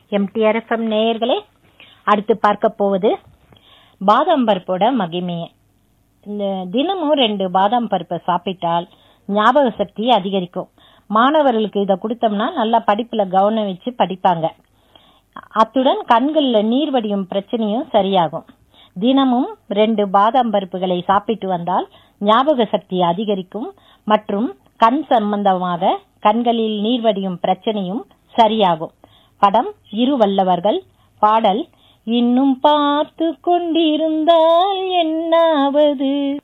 MTR FM நேயர்களே அடுத்து பார்க்க போவது பாதாம் பருப்போட மகிமையை இந்த தினமும் ரெண்டு பாதாம் பருப்பை சாப்பிட்டால் ஞாபக சக்தி அதிகரிக்கும் மாணவர்களுக்கு இதை கொடுத்தோம்னா நல்லா படிப்புல கவனம் வச்சு படிப்பாங்க அத்துடன் கண்கள்ல நீர் வடியும் பிரச்சனையும் சரியாகும் தினமும் ரெண்டு பாதாம் பருப்புகளை சாப்பிட்டு வந்தால் ஞாபக சக்தி அதிகரிக்கும் மற்றும் கண் சம்பந்தமாக கண்களில் நீர் வடியும் பிரச்சனையும் சரியாகும் படம் இரு வல்லவர்கள் பாடல் இன்னும் பார்த்து கொண்டிருந்தால் என்னாவது